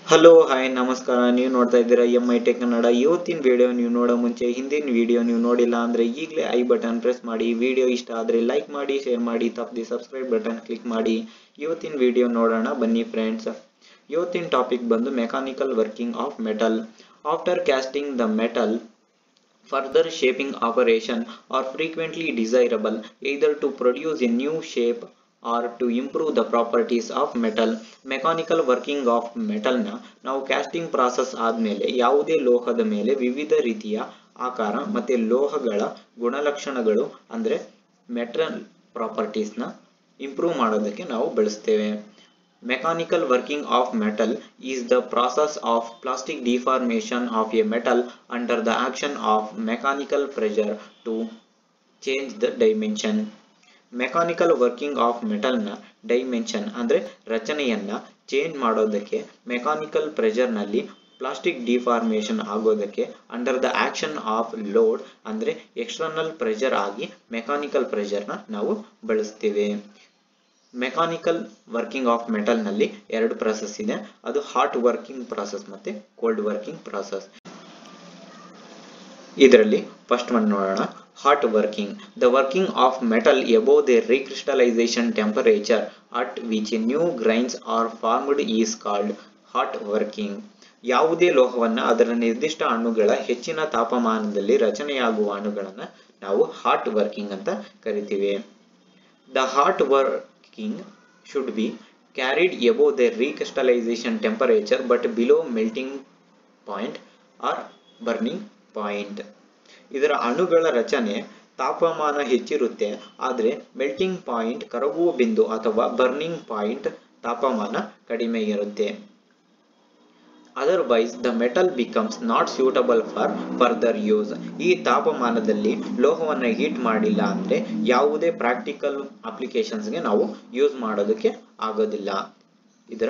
Hello hi ನಮಸ್ಕಾರ ನೀವು ನೋಡ್ತಾ ಇದ್ದೀರಾ ಎಂ ಐ ಟೆಕ್ ಕನ್ನಡ ಇವತ್ತಿನ ವಿಡಿಯೋ ನೀವು ನೋಡೋ ಮುಂಚೆ ಹಿಂದಿನ ವಿಡಿಯೋ ನೀವು ನೋಡಿಲ್ಲ ಅಂದ್ರೆ ಈಗಲೇ ಐ ಬಟನ್ ಪ್ರೆಸ್ ಮಾಡಿ ವಿಡಿಯೋ ಇಷ್ಟ ಆದರೆ ಲೈಕ್ ಮಾಡಿ ಶೇರ್ ಮಾಡಿ ತಪ್ಪದೆ ಸಬ್ಸ್ಕ್ರೈಬ್ ಬಟನ್ ಕ್ಲಿಕ್ ಮಾಡಿ ಇವತ್ತಿನ ವಿಡಿಯೋ ನೋಡೋಣ ಬನ್ನಿ ಫ್ರೆಂಡ್ಸ್ ಇವತ್ತಿನ ಟಾಪಿಕ್ ಬಂದು mechanical working of metal after casting the metal Further shaping operation are frequently desirable either to produce a new shape or to improve the properties of metal. Mechanical working of ಮೆಟಲ್ನ ನಾವು casting process ಆದಮೇಲೆ ಯಾವುದೇ ಲೋಹದ ಮೇಲೆ ವಿವಿಧ ರೀತಿಯ ಆಕಾರ ಮತ್ತು ಲೋಹಗಳ ಗುಣಲಕ್ಷಣಗಳು ಅಂದರೆ ಮೆಟಲ್ ಪ್ರಾಪರ್ಟೀಸ್ನ ಇಂಪ್ರೂವ್ ಮಾಡೋದಕ್ಕೆ ನಾವು ಬಳಸ್ತೇವೆ Mechanical working of metal is the process of plastic deformation of a metal under the action of mechanical pressure to change the dimension. Mechanical working of ಮೆಟಲ್ನ ಡೈಮೆನ್ಷನ್ ಅಂದರೆ ರಚನೆಯನ್ನ ಚೇಂಜ್ ಮಾಡೋದಕ್ಕೆ ಮೆಕ್ಯಾನಿಕಲ್ ಪ್ರೆಷರ್ನಲ್ಲಿ plastic deformation ಆಗೋದಕ್ಕೆ under the action of load ಅಂದರೆ external pressure ಆಗಿ mechanical ಪ್ರೆಷರ್ನ ನಾವು ಬಳಸ್ತೀವಿ ಮೆಕ್ಯಾನಿಕಲ್ ವರ್ಕಿಂಗ್ ಆಫ್ ಮೆಟಲ್ ನಲ್ಲಿ ಎರಡು ಪ್ರಾಸೆಸ್ ಇದೆ ಅದು ಹಾಟ್ ವರ್ಕಿಂಗ್ ಪ್ರಾಸೆಸ್ ಮತ್ತೆ ಕೋಲ್ಡ್ ವರ್ಕಿಂಗ್ ಪ್ರಾಸೆಸ್ ಇದರಲ್ಲಿ ಫಸ್ಟ್ ಒನ್ ನೋಡೋಣ hot working the working of metal above the recrystallization temperature at which new grains are formed is called hot working ಯಾವುದೇ ಲೋಹವನ್ನ ಅದರ ನಿರ್ದಿಷ್ಟ ಅಣುಗಳ ಹೆಚ್ಚಿನ ತಾಪಮಾನದಲ್ಲಿ ರಚನೆಯಾಗುವ ಅಣುಗಳನ್ನ ನಾವು ಹಾಟ್ ವರ್ಕಿಂಗ್ ಅಂತ ಕರಿತೀವಿ the hot working should be carried above the recrystallization temperature but below melting point or burning point. ಇದರ ಅಣುಗಳ ರಚನೆ ತಾಪಮಾನ ಹೆಚ್ಚಿರುತ್ತೆ ಆದರೆ ಮೆಲ್ಟಿಂಗ್ ಪಾಯಿಂಟ್ ಕರಗುವ ಬಿಂದು ಅಥವಾ ಬರ್ನಿಂಗ್ ಪಾಯಿಂಟ್ ತಾಪಮಾನ ಕಡಿಮೆ ಇರುತ್ತೆ otherwise the metal becomes not suitable for further use ಈ ತಾಪಮಾನದಲ್ಲಿ ಲೋಹವನ್ನು ಹೀಟ್ ಮಾಡಿಲ್ಲ ಅಂದರೆ ಯಾವುದೇ ಪ್ರಾಕ್ಟಿಕಲ್ ಅಪ್ಲಿಕೇಶನ್ಸ್ಗೆ ನಾವು ಯೂಸ್ ಮಾಡೋದಕ್ಕೆ ಆಗೋದಿಲ್ಲ ಇದರ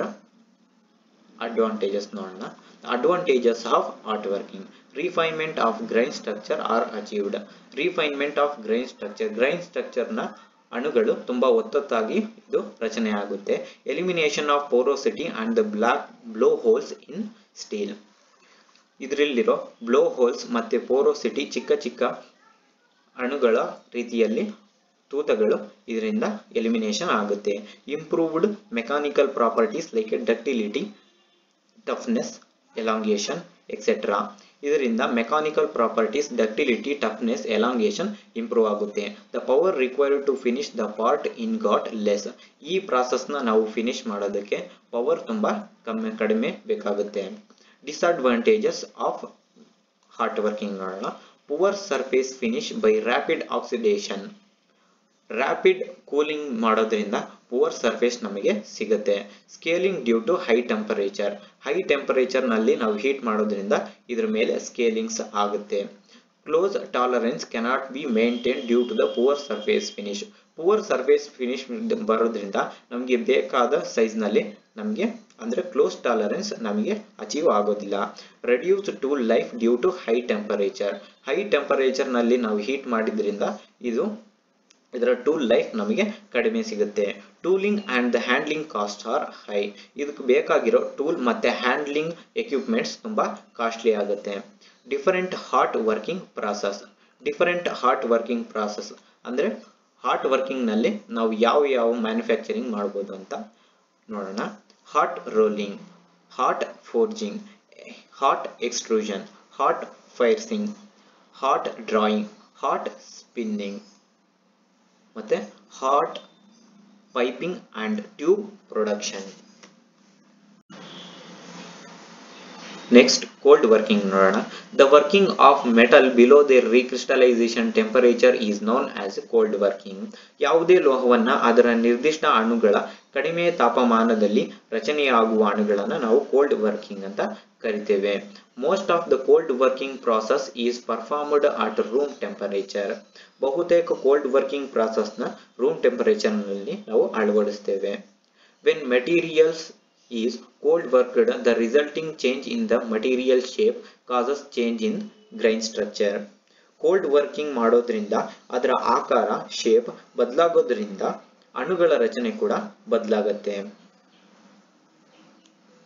ಅಡ್ವಾಂಟೇಜಸ್ ನೋಡೋಣ advantages of hot working refinement of grain structure are achieved refinement of grain structure grain ಸ್ಟ್ರಕ್ಚರ್ನ ಅಣುಗಳು ತುಂಬಾ ಒತ್ತೊತ್ತಾಗಿ ಇದು ರಚನೆ ಆಗುತ್ತೆ elimination of porosity and the block blow holes in steel ಇದರಲ್ಲಿರೋ ಬ್ಲೋ ಹೋಲ್ಸ್ ಮತ್ತೆ ಪೋರೋಸಿಟಿ ಚಿಕ್ಕ ಚಿಕ್ಕ ಅಣುಗಳ ರೀತಿಯಲ್ಲಿ ತೂತಗಳು ಇದರಿಂದ ಎಲಿಮಿನೇಷನ್ ಆಗುತ್ತೆ improved mechanical properties like ductility toughness elongation etcetera ಇದರಿಂದ mechanical properties ductility toughness elongation improve ಆಗುತ್ತೆ the power required to finish the part ingot less ಈ ಪ್ರಾಸೆಸ್ನ ನಾವು ಫಿನಿಶ್ ಮಾಡೋದಕ್ಕೆ ಪವರ್ ತುಂಬಾ ಕಮ್ಮಿ ಕಡಿಮೆ ಬೇಕಾಗುತ್ತೆ ಡಿಸ್ಅಡ್ವಾಂಟೇಜಸ್ ಆಫ್ ಹಾರ್ಟ್ ವರ್ಕಿಂಗ್ ನೋಡೋಣ poor surface finish by rapid oxidation rapid cooling ಮಾಡೋದ್ರಿಂದ ಪುವರ್ ಸರ್ಫೇಸ್ ನಮಗೆ ಸಿಗುತ್ತೆ scaling due to high temperature high temperature ನಲ್ಲಿ ನಾವು ಹೀಟ್ ಮಾಡೋದ್ರಿಂದ ಇದ್ರ ಮೇಲೆ ಸ್ಕೇಲಿಂಗ್ಸ್ ಆಗುತ್ತೆ close tolerance cannot be maintain due to the poor surface finish poor surface finish ಬರೋದ್ರಿಂದ ನಮಗೆ ಬೇಕಾದ ಸೈಜ್ ನಲ್ಲಿ ನಮಗೆ ಅಂದ್ರೆ ಕ್ಲೋಸ್ ಟಾಲರೆನ್ಸ್ ನಮಗೆ ಅಚೀವ್ ಆಗೋದಿಲ್ಲ reduce to life due to high temperature high temperature ನಲ್ಲಿ ನಾವು ಹೀಟ್ ಮಾಡಿದ್ರಿಂದ ಇದು ಇದರ ಟೂಲ್ ಲೈಫ್ ನಮಗೆ ಕಡಿಮೆ ಸಿಗುತ್ತೆ tooling and the handling cost are high ಇದಕ್ಕೆ ಬೇಕಾಗಿರೋ ಟೂಲ್ ಮತ್ತೆ ಹ್ಯಾಂಡ್ಲಿಂಗ್ ಎಕ್ವಿಪ್ಮೆಂಟ್ಸ್ ತುಂಬಾ ಕಾಸ್ಟ್ಲಿ ಆಗುತ್ತೆ different hot working process different hot working process ಅಂದ್ರೆ ಹಾಟ್ ವರ್ಕಿಂಗ್ ನಲ್ಲಿ ನಾವು ಯಾವ ಯಾವ ಮ್ಯಾನುಫ್ಯಾಕ್ಚರಿಂಗ್ ಮಾಡ್ಬೋದು ಅಂತ ನೋಡೋಣ hot rolling hot forging hot extrusion hot piercing hot drawing hot spinning ಮತ್ತೆ hot piping and tube production next cold working ನೋಡೋಣ the working of metal below the recrystallization temperature is known as cold working ಯಾವುದೇ ಲೋಹವನ್ನ ಅದರ ನಿರ್ದಿಷ್ಟ ಅಣುಗಳ ಕಡಿಮೆ ತಾಪಮಾನದಲ್ಲಿ ರಚನೆಯಾಗುವ ಅಣುಗಳನ್ನು ನಾವು ಕೋಲ್ಡ್ ವರ್ಕಿಂಗ್ ಅಂತ ಕರಿತೇವೆ most of the cold working process is performed at room temperature ಬಹುತೇಕ ಕೋಲ್ಡ್ ವರ್ಕಿಂಗ್ ಪ್ರಾಸೆಸ್ನ ರೂಮ್ ಟೆಂಪರೇಚರ್ನಲ್ಲಿ ನಾವು ಅಳವಡಿಸ್ತೇವೆ when materials is cold worked the resulting change in the material shape causes change in grain structure cold working ಮಾಡೋದ್ರಿಂದ ಅದರ ಆಕಾರ shape ಬದಲಾಗೋದ್ರಿಂದ ಅಣುಗಳ ರಚನೆ ಕೂಡ ಬದಲಾಗತ್ತೆ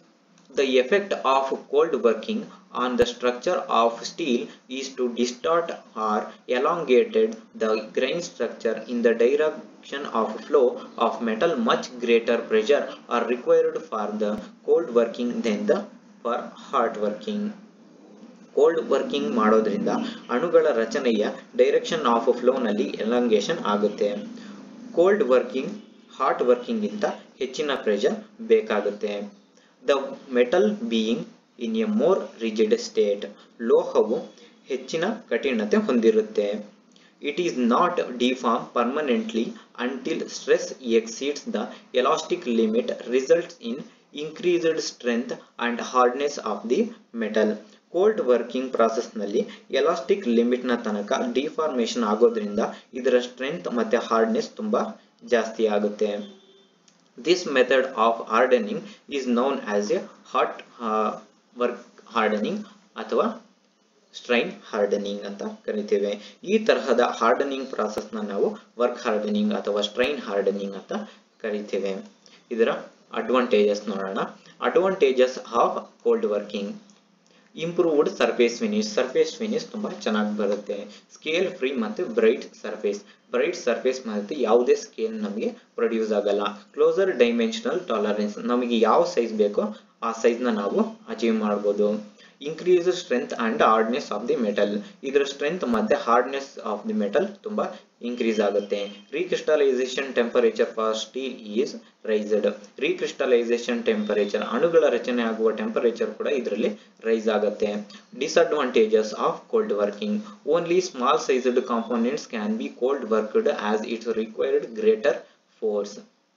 The effect of cold working on the structure of steel is to distort or elongated the grain structure in the direction of flow of metal much greater pressure are required for the cold working than the for hot working. Cold working ಮಾಡೋದ್ರಿಂದ ಅಣುಗಳ ರಚನೆಯ direction of ಫ್ಲೋನಲ್ಲಿ elongation ಆಗುತ್ತೆ cold working hot ವರ್ಕಿಂಗಿಂತ ಹೆಚ್ಚಿನ pressure ಬೇಕಾಗುತ್ತೆ the metal being in a more rigid state ಲೋಹವು ಹೆಚ್ಚಿನ ಕಠಿಣತೆ ಹೊಂದಿರುತ್ತೆ it is not deform permanently until stress exceeds the elastic limit results in increased strength and hardness of the metal cold working ಪ್ರಾಸೆಸ್ನಲ್ಲಿ elastic ಲಿಮಿಟ್ನ ತನಕ deformation ಆಗೋದ್ರಿಂದ ಇದರ strength ಮತ್ತೆ ಹಾರ್ಡ್ನೆಸ್ ತುಂಬಾ ಜಾಸ್ತಿ ಆಗುತ್ತೆ this method of hardening is known as a hot work hardening ಅಥವಾ ಸ್ಟ್ರೈನ್ ಹಾರ್ಡನಿಂಗ್ ಅಂತ ಕರಿತೇವೆ ಈ ತರಹದ ಹಾರ್ಡನಿಂಗ್ ಪ್ರಾಸೆಸ್ನ ನಾವು ವರ್ಕ್ ಹಾರ್ಡನಿಂಗ್ ಅಥವಾ ಸ್ಟ್ರೈನ್ ಹಾರ್ಡನಿಂಗ್ ಅಂತ ಕರಿತೇವೆ ಇದರ ಅಡ್ವಾಂಟೇಜಸ್ ನೋಡೋಣ advantages of cold working improved surface finish surface finish ತುಂಬಾ ಚೆನ್ನಾಗಿ ಬರುತ್ತೆ ಸ್ಕೇಲ್ ಫ್ರೀ ಮತ್ತು ಬ್ರೈಟ್ ಸರ್ಫೇಸ್ ಬ್ರೈಟ್ ಸರ್ಫೇಸ್ ಮತ್ತೆ ಯಾವುದೇ ಸ್ಕೇಲ್ ನಮಗೆ ಪ್ರೊಡ್ಯೂಸ್ ಆಗಲ್ಲ ಕ್ಲೋಸರ್ ಡೈಮೆನ್ಷನಲ್ ಟಾಲರೆನ್ಸ್ ನಮಗೆ ಯಾವ ಸೈಜ್ ಬೇಕೋ ಆ ಸೈಜ್ನ ನಾವು ಅಚೀವ್ ಮಾಡ್ಬೋದು increase strength and hardness of the metal ಇದರ ಸ್ಟ್ರೆಂತ್ ಮತ್ತೆ ಹಾರ್ಡ್ನೆಸ್ ಆಫ್ ದಿ ಮೆಟಲ್ ತುಂಬಾ ಇನ್ಕ್ರೀಸ್ ಆಗುತ್ತೆ recrystallization temperature for steel is raised recrystallization temperature ಅಣುಗಳ ರಚನೆ ಆಗುವ ಟೆಂಪರೇಚರ್ ಕೂಡ ಇದರಲ್ಲಿ ರೈಸ್ ಆಗುತ್ತೆ disadvantages of cold working only small sized components can be cold worked as it's required greater force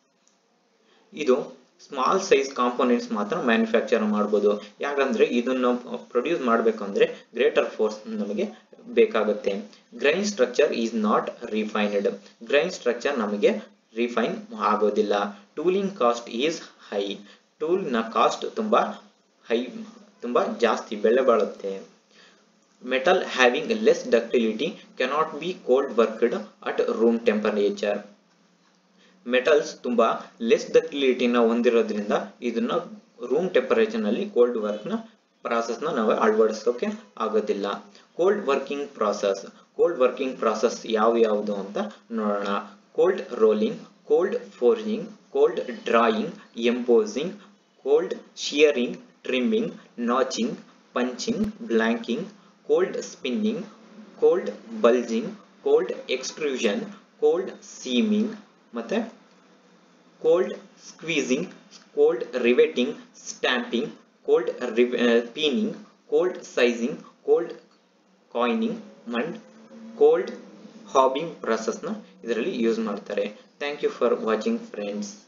ಇದು small size components ಮಾತ್ರ manufacture ಮಾಡ್ಬೋದು ಯಾಕಂದ್ರೆ ಇದನ್ನು ಪ್ರೊಡ್ಯೂಸ್ ಮಾಡಬೇಕಂದ್ರೆ ಗ್ರೇಟರ್ ಫೋರ್ಸ್ ನಮಗೆ ಬೇಕಾಗುತ್ತೆ grain structure is not refined grain structure ನಮಗೆ refine ಆಗೋದಿಲ್ಲ tooling cost is high tool ನ ಕಾಸ್ಟ್ ತುಂಬಾ ಹೈ ತುಂಬಾ ಜಾಸ್ತಿ ಬೆಲೆ ಬಾಳುತ್ತೆ metal having less ductility cannot be cold worked at room temperature metals ತುಂಬಾ ಲೆಸ್ ಡಕ್ಟಿಲಿಟಿನ ಹೊಂದಿರೋದ್ರಿಂದ ಇದನ್ನ ರೂಮ್ ಟೆಂಪರೇಚರ್ ನಲ್ಲಿ ಕೋಲ್ಡ್ ವರ್ಕ್ ನ ಪ್ರಾಸೆಸ್ ನ ನಾವು ಅಳವಡಿಸೋಕೆ ಆಗೋದಿಲ್ಲ cold working process cold working process ಯಾವ ಯಾವುದು ಅಂತ ನೋಡೋಣ cold rolling cold forging cold drawing embossing cold shearing trimming ನಾಚಿಂಗ್ punching blanking cold spinning cold bulging cold extrusion cold seaming ಮತ್ತೆ cold squeezing cold riveting stamping cold peening cold sizing cold coining and cold hobbing ಪ್ರಾಸೆಸ್ನ ಇದರಲ್ಲಿ use ಮಾಡ್ತಾರೆ thank you for watching friends